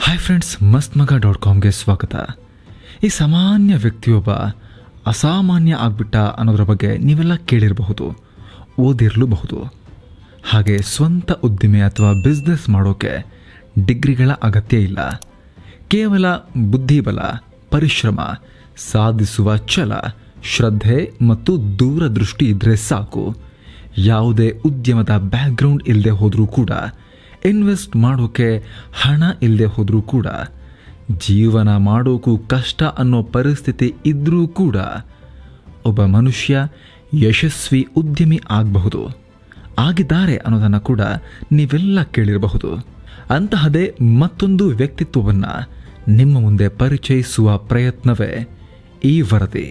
hi friends ಮಸ್ತ್ ಮಗ dot ಕಾಮ್ಗೆ ಸ್ವಾಗತ ಈ ಸಾಮಾನ್ಯ ವ್ಯಕ್ತಿಯೊಬ್ಬ ಅಸಾಮಾನ್ಯ ಆಗ್ಬಿಟ್ಟ ಅನ್ನೋದ್ರ ಬಗ್ಗೆ ನೀವೆಲ್ಲ ಕೇಳಿರಬಹುದು ಓದಿರಲೂಬಹುದು ಹಾಗೆ ಸ್ವಂತ ಉದ್ದಿಮೆ ಅಥವಾ ಬಿಸ್ನೆಸ್ ಮಾಡೋಕೆ ಡಿಗ್ರಿಗಳ ಅಗತ್ಯ ಇಲ್ಲ ಕೇವಲ ಬುದ್ಧಿಬಲ ಪರಿಶ್ರಮ ಸಾಧಿಸುವ ಛಲ ಶ್ರದ್ಧೆ ಮತ್ತು ದೂರದೃಷ್ಟಿ ಇದ್ರೆ ಸಾಕು ಯಾವುದೇ ಉದ್ಯಮದ ಬ್ಯಾಕ್ಗ್ರೌಂಡ್ ಇಲ್ಲದೆ ಹೋದರೂ ಕೂಡ ಇನ್ವೆಸ್ಟ್ ಮಾಡೋಕೆ ಹಣ ಇಲ್ಲದೆ ಹೋದರೂ ಕೂಡ ಜೀವನ ಮಾಡೋಕ್ಕೂ ಕಷ್ಟ ಅನ್ನೋ ಪರಿಸ್ಥಿತಿ ಇದ್ದರೂ ಕೂಡ ಒಬ್ಬ ಮನುಷ್ಯ ಯಶಸ್ವಿ ಉದ್ಯಮಿ ಆಗಬಹುದು ಆಗಿದ್ದಾರೆ ಅನ್ನೋದನ್ನು ಕೂಡ ನೀವೆಲ್ಲ ಕೇಳಿರಬಹುದು ಅಂತಹದೇ ಮತ್ತೊಂದು ವ್ಯಕ್ತಿತ್ವವನ್ನು ನಿಮ್ಮ ಮುಂದೆ ಪರಿಚಯಿಸುವ ಪ್ರಯತ್ನವೇ ಈ ವರದಿ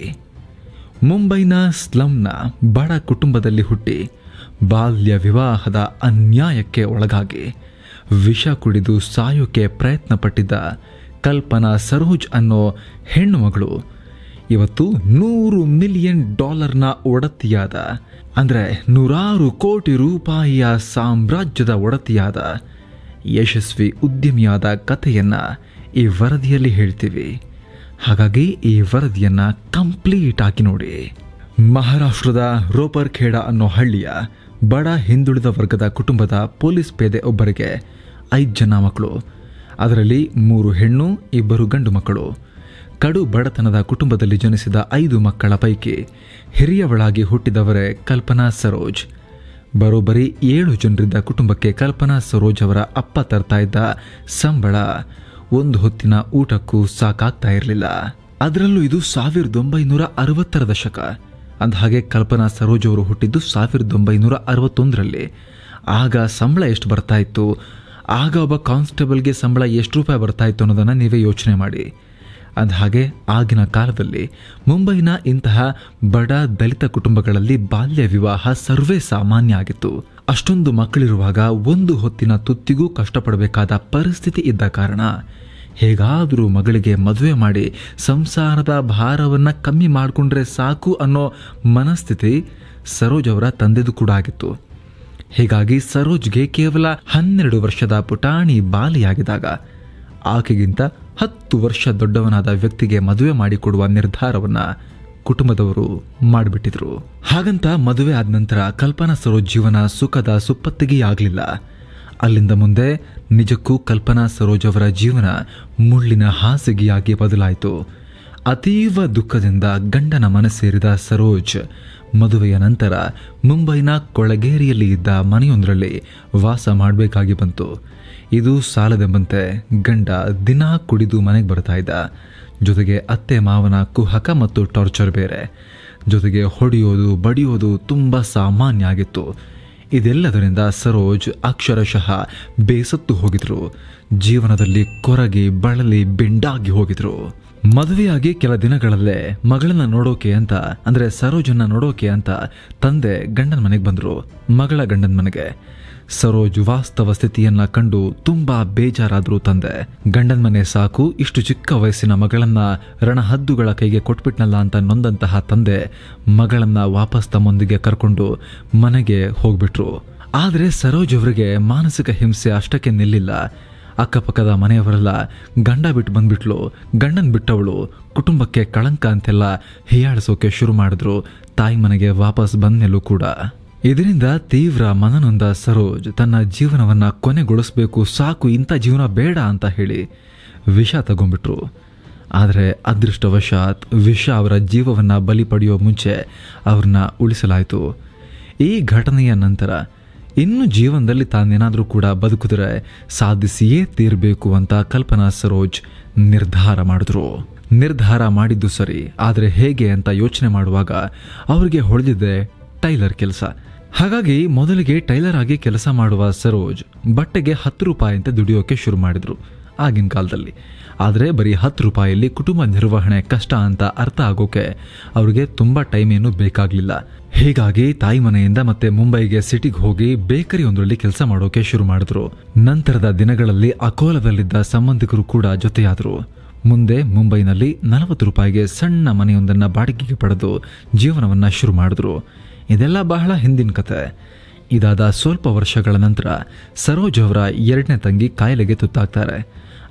ಮುಂಬೈನ ಸ್ಲಂನ ಬಡ ಕುಟುಂಬದಲ್ಲಿ ಹುಟ್ಟಿ ಬಾಲ್ಯ ವಿವಾಹದ ಅನ್ಯಾಯಕ್ಕೆ ಒಳಗಾಗಿ ವಿಷ ಕುಡಿದು ಸಾಯೋಕೆ ಪ್ರಯತ್ನ ಪಟ್ಟಿದ್ದ ಕಲ್ಪನಾ ಸರೋಜ್ ಅನ್ನೋ ಹೆಣ್ಣು ಮಗಳು ಇವತ್ತು ನೂರು ಮಿಲಿಯನ್ ಡಾಲರ್ನ ಒಡತಿಯಾದ ಅಂದರೆ ನೂರಾರು ಕೋಟಿ ರೂಪಾಯಿಯ ಸಾಮ್ರಾಜ್ಯದ ಒಡತಿಯಾದ ಯಶಸ್ವಿ ಉದ್ಯಮಿಯಾದ ಕಥೆಯನ್ನು ಈ ವರದಿಯಲ್ಲಿ ಹೇಳ್ತೀವಿ ಹಾಗಾಗಿ ಈ ವರದಿಯನ್ನ ಕಂಪ್ಲೀಟ್ ಆಗಿ ನೋಡಿ ಮಹಾರಾಷ್ಟ್ರದ ರೋಪರ್ಖೇಡ ಅನ್ನೋ ಹಳ್ಳಿಯ ಬಡ ಹಿಂದುಳಿದ ವರ್ಗದ ಕುಟುಂಬದ ಪೊಲೀಸ್ ಪೇದೆ ಒಬ್ಬರಿಗೆ ಐದು ಜನ ಮಕ್ಕಳು ಅದರಲ್ಲಿ ಮೂರು ಹೆಣ್ಣು ಇಬ್ಬರು ಗಂಡು ಮಕ್ಕಳು ಕಡು ಬಡತನದ ಕುಟುಂಬದಲ್ಲಿ ಜನಿಸಿದ ಐದು ಮಕ್ಕಳ ಪೈಕಿ ಹಿರಿಯವಳಾಗಿ ಹುಟ್ಟಿದವರೇ ಕಲ್ಪನಾ ಸರೋಜ್ ಬರೋಬ್ಬರಿ ಏಳು ಜನರಿದ್ದ ಕುಟುಂಬಕ್ಕೆ ಕಲ್ಪನಾ ಸರೋಜ್ ಅವರ ಅಪ್ಪ ತರ್ತಾ ಇದ್ದ ಸಂಬಳ ಒಂದು ಹೊತ್ತಿನ ಊಟಕ್ಕೂ ಸಾಕಾಗ್ತಾ ಇರಲಿಲ್ಲ ಅದರಲ್ಲೂ ಇದು ಸಾವಿರದ ಒಂಬೈನೂರ ಅರವತ್ತರ ದಶಕ ಅಂದಹಾಗೆ ಕಲ್ಪನಾ ಸರೋಜ್ ಅವರು ಹುಟ್ಟಿದ್ದು ಸಾವಿರದ ಒಂಬೈನೂರ ಅರವತ್ತೊಂದರಲ್ಲಿ ಆಗ ಸಂಬಳ ಎಷ್ಟು ಬರ್ತಾ ಇತ್ತು ಆಗ ಒಬ್ಬ ಕಾನ್ಸ್ಟೇಬಲ್ಗೆ ಸಂಬಳ ಎಷ್ಟು ರೂಪಾಯಿ ಬರ್ತಾ ಇತ್ತು ಅನ್ನೋದನ್ನು ನೀವೇ ಯೋಚನೆ ಮಾಡಿ ಅಂದಹಾಗೆ ಆಗಿನ ಕಾಲದಲ್ಲಿ ಮುಂಬೈನ ಇಂತಹ ಬಡ ದಲಿತ ಕುಟುಂಬಗಳಲ್ಲಿ ಬಾಲ್ಯ ವಿವಾಹ ಸರ್ವೇ ಸಾಮಾನ್ಯ ಆಗಿತ್ತು ಅಷ್ಟೊಂದು ಮಕ್ಕಳಿರುವಾಗ ಒಂದು ಹೊತ್ತಿನ ತುತ್ತಿಗೂ ಕಷ್ಟಪಡಬೇಕಾದ ಪರಿಸ್ಥಿತಿ ಇದ್ದ ಕಾರಣ ಹೇಗಾದರೂ ಮಗಳಿಗೆ ಮದುವೆ ಮಾಡಿ ಸಂಸಾರದ ಭಾರವನ್ನು ಕಮ್ಮಿ ಮಾಡಿಕೊಂಡ್ರೆ ಸಾಕು ಅನ್ನೋ ಮನಸ್ಥಿತಿ ಸರೋಜ್ ಅವರ ತಂದೆದು ಕೂಡ ಆಗಿತ್ತು ಹೀಗಾಗಿ ಸರೋಜ್ಗೆ ಕೇವಲ ಹನ್ನೆರಡು ವರ್ಷದ ಪುಟಾಣಿ ಬಾಲಿಯಾಗಿದ್ದಾಗ ಆಕೆಗಿಂತ ಹತ್ತು ವರ್ಷ ದೊಡ್ಡವನಾದ ವ್ಯಕ್ತಿಗೆ ಮದುವೆ ಮಾಡಿಕೊಡುವ ನಿರ್ಧಾರವನ್ನ ಕುಟುಂಬದವರು ಮಾಡಿಬಿಟ್ಟಿದ್ರು ಹಾಗಂತ ಮದುವೆ ಆದ ನಂತರ ಕಲ್ಪನಾ ಸರೋಜ್ ಜೀವನ ಸುಖದ ಸುಪ್ಪತ್ತಿಗೆ ಆಗಲಿಲ್ಲ ಅಲ್ಲಿಂದ ಮುಂದೆ ನಿಜಕ್ಕೂ ಕಲ್ಪನಾ ಸರೋಜ್ ಅವರ ಜೀವನ ಮುಳ್ಳಿನ ಹಾಸಿಗೆಯಾಗಿ ಬದಲಾಯಿತು ಅತೀವ ದುಃಖದಿಂದ ಗಂಡನ ಮನಸ್ಸೇರಿದ ಸರೋಜ್ ಮದುವೆಯ ನಂತರ ಮುಂಬೈನ ಕೊಳಗೇರಿಯಲ್ಲಿ ಇದ್ದ ಮನೆಯೊಂದರಲ್ಲಿ ವಾಸ ಮಾಡಬೇಕಾಗಿ ಬಂತು ಇದು ಸಾಲದೆಂಬಂತೆ ಗಂಡ ದಿನಾ ಕುಡಿದು ಮನೆಗೆ ಬರ್ತಾ ಇದ್ದ ಜೊತೆಗೆ ಅತ್ತೆ ಮಾವನ ಕುಹಕ ಮತ್ತು ಟಾರ್ಚರ್ ಬೇರೆ ಜೊತೆಗೆ ಹೊಡೆಯೋದು ಬಡಿಯೋದು ತುಂಬ ಸಾಮಾನ್ಯ ಆಗಿತ್ತು ಇದೆಲ್ಲದರಿಂದ ಸರೋಜ್ ಅಕ್ಷರಶಃ ಬೇಸತ್ತು ಹೋಗಿದ್ರು ಜೀವನದಲ್ಲಿ ಕೊರಗಿ ಬಳಲಿ ಬೆಂಡಾಗಿ ಹೋಗಿದ್ರು ಮದುವೆಯಾಗಿ ಕೆಲ ದಿನಗಳಲ್ಲೇ ಮಗಳನ್ನ ನೋಡೋಕೆ ಅಂತ ಅಂದ್ರೆ ಸರೋಜನ್ನ ನೋಡೋಕೆ ಅಂತ ತಂದೆ ಗಂಡನ ಮನೆಗೆ ಬಂದ್ರು ಮಗಳ ಗಂಡನ ಮನೆಗೆ ಸರೋಜ್ ವಾಸ್ತವ ಸ್ಥಿತಿಯನ್ನ ಕಂಡು ತುಂಬಾ ಬೇಜಾರಾದ್ರು ತಂದೆ ಗಂಡನ ಮನೆ ಸಾಕು ಇಷ್ಟು ಚಿಕ್ಕ ವಯಸ್ಸಿನ ಮಗಳನ್ನ ರಣಹದ್ದುಗಳ ಕೈಗೆ ಕೊಟ್ಬಿಟ್ನಲ್ಲ ಅಂತ ನೊಂದಂತಹ ತಂದೆ ಮಗಳನ್ನ ವಾಪಸ್ ತಮ್ಮೊಂದಿಗೆ ಕರ್ಕೊಂಡು ಮನೆಗೆ ಹೋಗ್ಬಿಟ್ರು ಆದ್ರೆ ಸರೋಜ್ ಅವರಿಗೆ ಮಾನಸಿಕ ಹಿಂಸೆ ಅಷ್ಟಕ್ಕೆ ನಿಲ್ಲಿಲ್ಲ ಅಕ್ಕಪಕ್ಕದ ಮನೆಯವರೆಲ್ಲ ಗಂಡ ಬಿಟ್ಟು ಬಂದ್ಬಿಟ್ಲು ಗಂಡನ್ ಬಿಟ್ಟವಳು ಕುಟುಂಬಕ್ಕೆ ಕಳಂಕ ಅಂತೆಲ್ಲ ಹೀಯಾಳಿಸೋಕೆ ಶುರು ಮಾಡಿದ್ರು ತಾಯಿ ಮನೆಗೆ ವಾಪಸ್ ಬಂದ್ಮೇಲೂ ಕೂಡ ಇದರಿಂದ ತೀವ್ರ ಮನನೊಂದ ಸರೋಜ್ ತನ್ನ ಜೀವನವನ್ನ ಕೊನೆಗೊಳಿಸಬೇಕು ಸಾಕು ಇಂಥ ಜೀವನ ಬೇಡ ಅಂತ ಹೇಳಿ ವಿಷ ತಗೊಂಡ್ಬಿಟ್ರು ಆದರೆ ಅದೃಷ್ಟವಶಾತ್ ವಿಷ ಅವರ ಜೀವವನ್ನ ಬಲಿ ಪಡೆಯೋ ಮುಂಚೆ ಅವ್ರನ್ನ ಉಳಿಸಲಾಯಿತು ಈ ಘಟನೆಯ ನಂತರ ಇನ್ನು ಜೀವನದಲ್ಲಿ ತಾನೇನಾದರೂ ಕೂಡ ಬದುಕಿದ್ರೆ ಸಾಧಿಸಿಯೇ ತೀರಬೇಕು ಅಂತ ಕಲ್ಪನಾ ಸರೋಜ್ ನಿರ್ಧಾರ ಮಾಡಿದ್ರು ನಿರ್ಧಾರ ಮಾಡಿದ್ದು ಸರಿ ಆದರೆ ಹೇಗೆ ಅಂತ ಯೋಚನೆ ಮಾಡುವಾಗ ಅವರಿಗೆ ಹೊಳೆದಿದೆ ಟೈಲರ್ ಕೆಲಸ ಹಾಗಾಗಿ ಮೊದಲಿಗೆ ಟೈಲರ್ ಆಗಿ ಕೆಲಸ ಮಾಡುವ ಸರೋಜ್ ಬಟ್ಟೆಗೆ ಹತ್ತು ರೂಪಾಯಿ ಅಂತ ದುಡಿಯೋಕೆ ಶುರು ಮಾಡಿದ್ರು ಆಗಿನ ಕಾಲದಲ್ಲಿ ಆದರೆ ಬರೀ ಹತ್ತು ರೂಪಾಯಿಯಲ್ಲಿ ಕುಟುಂಬ ನಿರ್ವಹಣೆ ಕಷ್ಟ ಅಂತ ಅರ್ಥ ಆಗೋಕೆ ಅವ್ರಿಗೆ ತುಂಬ ಟೈಮ್ ಏನು ಬೇಕಾಗಲಿಲ್ಲ ಹೀಗಾಗಿ ತಾಯಿ ಮನೆಯಿಂದ ಮತ್ತೆ ಮುಂಬೈಗೆ ಸಿಟಿಗೆ ಹೋಗಿ ಬೇಕರಿ ಒಂದರಲ್ಲಿ ಕೆಲಸ ಮಾಡೋಕೆ ಶುರು ಮಾಡಿದ್ರು ನಂತರದ ದಿನಗಳಲ್ಲಿ ಅಕೋಲದಲ್ಲಿದ್ದ ಸಂಬಂಧಿಕರು ಕೂಡ ಜೊತೆಯಾದರು ಮುಂದೆ ಮುಂಬೈನಲ್ಲಿ ನಲವತ್ತು ರೂಪಾಯಿಗೆ ಸಣ್ಣ ಮನೆಯೊಂದನ್ನು ಬಾಡಿಗೆಗೆ ಪಡೆದು ಜೀವನವನ್ನ ಶುರು ಮಾಡಿದ್ರು ಇದೆಲ್ಲ ಬಹಳ ಹಿಂದಿನ ಕತೆ ಇದಾದ ಸ್ವಲ್ಪ ವರ್ಷಗಳ ನಂತರ ಸರೋಜ್ ಅವರ ಎರಡನೇ ತಂಗಿ ಕಾಯಿಲೆಗೆ ತುತ್ತಾಗ್ತಾರೆ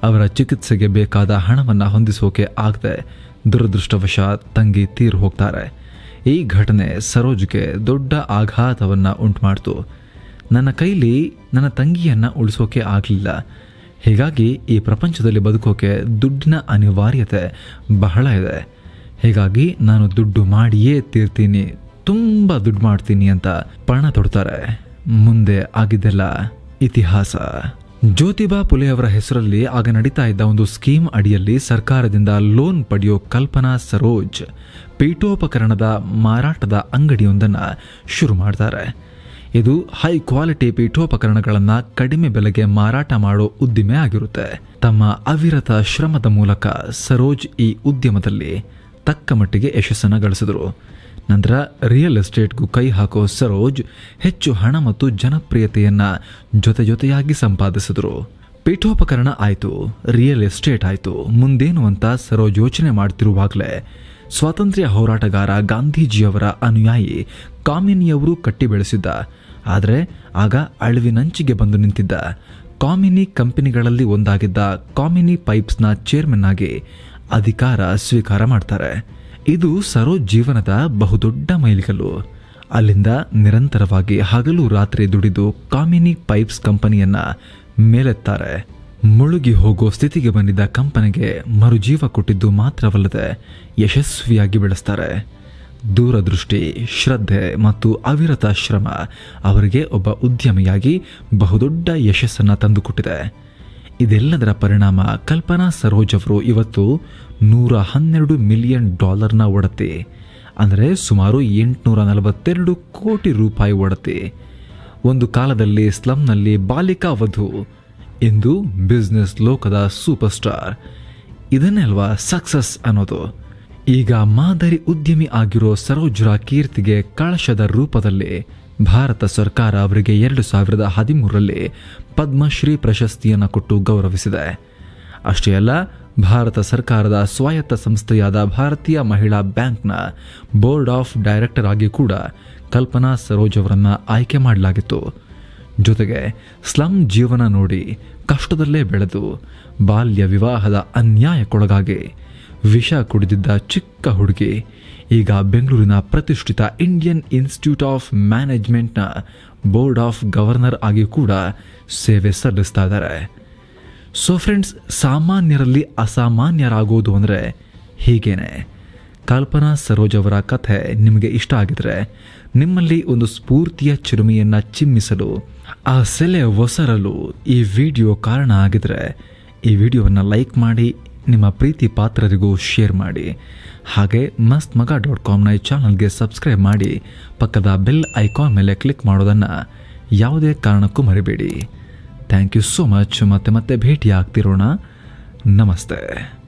ಅವರ ಚಿಕಿತ್ಸೆಗೆ ಬೇಕಾದ ಹಣವನ್ನು ಹೊಂದಿಸೋಕೆ ಆಗದೆ ದುರದೃಷ್ಟವಶಾತ್ ತಂಗಿ ತೀರು ಹೋಗ್ತಾರೆ ಈ ಘಟನೆ ಸರೋಜ್ಗೆ ದೊಡ್ಡ ಆಘಾತವನ್ನು ಉಂಟುಮಾಡ್ತು ನನ್ನ ಕೈಲಿ ನನ್ನ ತಂಗಿಯನ್ನು ಉಳಿಸೋಕೆ ಆಗಲಿಲ್ಲ ಹೀಗಾಗಿ ಈ ಪ್ರಪಂಚದಲ್ಲಿ ಬದುಕೋಕೆ ದುಡ್ಡಿನ ಅನಿವಾರ್ಯತೆ ಬಹಳ ಇದೆ ಹೀಗಾಗಿ ನಾನು ದುಡ್ಡು ಮಾಡಿಯೇ ತೀರ್ತೀನಿ ತುಂಬ ದುಡ್ಡು ಮಾಡ್ತೀನಿ ಅಂತ ಪಣ ತೊಡ್ತಾರೆ ಮುಂದೆ ಆಗಿದ್ದೆಲ್ಲ ಇತಿಹಾಸ ಜ್ಯೋತಿಬಾ ಪುಲೆ ಅವರ ಹೆಸರಲ್ಲಿ ಆಗ ನಡೀತಾ ಇದ್ದ ಒಂದು ಸ್ಕೀಮ್ ಅಡಿಯಲ್ಲಿ ಸರ್ಕಾರದಿಂದ ಲೋನ್ ಪಡೆಯೋ ಕಲ್ಪನಾ ಸರೋಜ್ ಪೀಠೋಪಕರಣದ ಮಾರಾಟದ ಅಂಗಡಿಯೊಂದನ್ನು ಶುರು ಮಾಡ್ತಾರೆ ಇದು ಹೈ ಕ್ವಾಲಿಟಿ ಪೀಠೋಪಕರಣಗಳನ್ನು ಕಡಿಮೆ ಬೆಲೆಗೆ ಮಾರಾಟ ಮಾಡೋ ಉದ್ದಿಮೆ ಆಗಿರುತ್ತೆ ತಮ್ಮ ಅವಿರತ ಶ್ರಮದ ಮೂಲಕ ಸರೋಜ್ ಈ ಉದ್ಯಮದಲ್ಲಿ ತಕ್ಕ ಮಟ್ಟಿಗೆ ಯಶಸ್ಸನ್ನು ಗಳಿಸಿದರು ನಂತರ ರಿಯಲ್ ಎಸ್ಟೇಟ್ಗೂ ಕೈ ಹಾಕೋ ಸರೋಜ್ ಹೆಚ್ಚು ಹಣ ಮತ್ತು ಜನಪ್ರಿಯತೆಯನ್ನ ಜೊತೆ ಜೊತೆಯಾಗಿ ಸಂಪಾದಿಸಿದರು ಪೀಠೋಪಕರಣ ಆಯಿತು ರಿಯಲ್ ಎಸ್ಟೇಟ್ ಆಯಿತು ಮುಂದೇನು ಅಂತ ಸರೋಜ್ ಯೋಚನೆ ಮಾಡ್ತಿರುವಾಗಲೇ ಸ್ವಾತಂತ್ರ್ಯ ಹೋರಾಟಗಾರ ಗಾಂಧೀಜಿಯವರ ಅನುಯಾಯಿ ಕಾಮಿನಿಯವರು ಕಟ್ಟಿ ಬೆಳೆಸಿದ್ದ ಆದರೆ ಆಗ ಅಳಿವಿನಂಚಿಗೆ ಬಂದು ನಿಂತಿದ್ದ ಕಾಮಿನಿ ಕಂಪನಿಗಳಲ್ಲಿ ಒಂದಾಗಿದ್ದ ಕಾಮಿನಿ ಪೈಪ್ಸ್ನ ಚೇರ್ಮನ್ ಆಗಿ ಅಧಿಕಾರ ಸ್ವೀಕಾರ ಮಾಡ್ತಾರೆ ಇದು ಸರೋಜ್ ಜೀವನದ ಬಹುದೊಡ್ಡ ಮೈಲಿಗಲ್ಲು ಅಲ್ಲಿಂದ ನಿರಂತರವಾಗಿ ಹಗಲು ರಾತ್ರಿ ದುಡಿದು ಕಾಮಿನಿ ಪೈಪ್ಸ್ ಕಂಪನಿಯನ್ನ ಮೇಲೆತ್ತಾರೆ ಮುಳುಗಿ ಹೋಗೋ ಸ್ಥಿತಿಗೆ ಬಂದಿದ್ದ ಕಂಪನಿಗೆ ಮರುಜೀವ ಕೊಟ್ಟಿದ್ದು ಮಾತ್ರವಲ್ಲದೆ ಯಶಸ್ವಿಯಾಗಿ ಬೆಳೆಸ್ತಾರೆ ದೂರದೃಷ್ಟಿ ಶ್ರದ್ಧೆ ಮತ್ತು ಅವಿರತ ಶ್ರಮ ಅವರಿಗೆ ಒಬ್ಬ ಉದ್ಯಮಿಯಾಗಿ ಬಹುದೊಡ್ಡ ಯಶಸ್ಸನ್ನು ತಂದುಕೊಟ್ಟಿದೆ ಇದೆಲ್ಲದರ ಪರಿಣಾಮ ಕಲ್ಪನಾ ಸರೋಜ್ ಅವರು ಇವತ್ತು ನೂರ ಹನ್ನೆರಡು ಮಿಲಿಯನ್ ಡಾಲರ್ನ ಒಡತಿ ಅಂದರೆ ಸುಮಾರು ಎಂಟುನೂರ ನಲವತ್ತೆರಡು ಕೋಟಿ ರೂಪಾಯಿ ಒಡತಿ ಒಂದು ಕಾಲದಲ್ಲಿ ಸ್ಲಮ್ನಲ್ಲಿ ಬಾಲಿಕಾ ವಧು ಇಂದು ಬಿಸ್ನೆಸ್ ಲೋಕದ ಸೂಪರ್ ಸ್ಟಾರ್ ಇದನ್ನೇ ಅಲ್ವಾ ಸಕ್ಸಸ್ ಅನ್ನೋದು ಈಗ ಮಾದರಿ ಉದ್ಯಮಿ ಆಗಿರೋ ಸರೋಜ್ರ ಕೀರ್ತಿಗೆ ಕಳಶದ ರೂಪದಲ್ಲಿ ಭಾರತ ಸರ್ಕಾರ ಅವರಿಗೆ ಎರಡು ಸಾವಿರದ ಹದಿಮೂರರಲ್ಲಿ ಪದ್ಮಶ್ರೀ ಪ್ರಶಸ್ತಿಯನ್ನು ಕೊಟ್ಟು ಗೌರವಿಸಿದೆ ಅಷ್ಟೇ ಅಲ್ಲ ಭಾರತ ಸರ್ಕಾರದ ಸ್ವಾಯತ್ತ ಸಂಸ್ಥೆಯಾದ ಭಾರತೀಯ ಮಹಿಳಾ ಬ್ಯಾಂಕ್ನ ಬೋರ್ಡ್ ಆಫ್ ಡೈರೆಕ್ಟರ್ ಆಗಿ ಕೂಡ ಕಲ್ಪನಾ ಸರೋಜ್ ಅವರನ್ನು ಆಯ್ಕೆ ಮಾಡಲಾಗಿತ್ತು ಜೊತೆಗೆ ಸ್ಲಮ್ ಜೀವನ ನೋಡಿ ಕಷ್ಟದಲ್ಲೇ ಬೆಳೆದು ಬಾಲ್ಯ ವಿವಾಹದ ಅನ್ಯಾಯಕ್ಕೊಳಗಾಗಿ ವಿಷ ಕುಡಿದಿದ್ದ ಚಿಕ್ಕ ಹುಡುಗಿ ಈಗ ಬೆಂಗಳೂರಿನ ಪ್ರತಿಷ್ಠಿತ ಇಂಡಿಯನ್ ಇನ್ಸ್ಟಿಟ್ಯೂಟ್ ಆಫ್ ಮ್ಯಾನೇಜ್ಮೆಂಟ್ನ ಬೋರ್ಡ್ ಆಫ್ ಗವರ್ನರ್ ಆಗಿ ಕೂಡ ಸೇವೆ ಸಲ್ಲಿಸ್ತಾ ಇದ್ದಾರೆ ಸೊ ಫ್ರೆಂಡ್ಸ್ ಸಾಮಾನ್ಯರಲ್ಲಿ ಅಸಾಮಾನ್ಯರಾಗೋದು ಅಂದರೆ ಹೀಗೇನೆ ಕಲ್ಪನಾ ಸರೋಜ್ ಅವರ ಕಥೆ ನಿಮಗೆ ಇಷ್ಟ ಆಗಿದ್ರೆ ನಿಮ್ಮಲ್ಲಿ ಒಂದು ಸ್ಫೂರ್ತಿಯ ಚಿರುಮೆಯನ್ನು ಚಿಮ್ಮಿಸಲು ಆ ಸೆಲೆ ಒಸರಲು ಈ ವಿಡಿಯೋ ಕಾರಣ ಆಗಿದ್ರೆ ಈ ವಿಡಿಯೋವನ್ನು ಲೈಕ್ ಮಾಡಿ ನಿಮ್ಮ ಪ್ರೀತಿ ಪಾತ್ರರಿಗೂ ಶೇರ್ ಮಾಡಿ ಹಾಗೆ ಮಸ್ತ್ ಮಗ ಡಾಟ್ ಕಾಮ್ನ ಈ ಚಾನಲ್ಗೆ ಸಬ್ಸ್ಕ್ರೈಬ್ ಮಾಡಿ ಪಕ್ಕದ ಬೆಲ್ ಐಕಾನ್ ಮೇಲೆ ಕ್ಲಿಕ್ ಮಾಡೋದನ್ನು ಯಾವುದೇ ಕಾರಣಕ್ಕೂ ಮರಿಬೇಡಿ ಥ್ಯಾಂಕ್ ಯು ಸೋ ಮಚ್ ಮತ್ತೆ ಮತ್ತೆ ಭೇಟಿ ಆಗ್ತಿರೋಣ ನಮಸ್ತೆ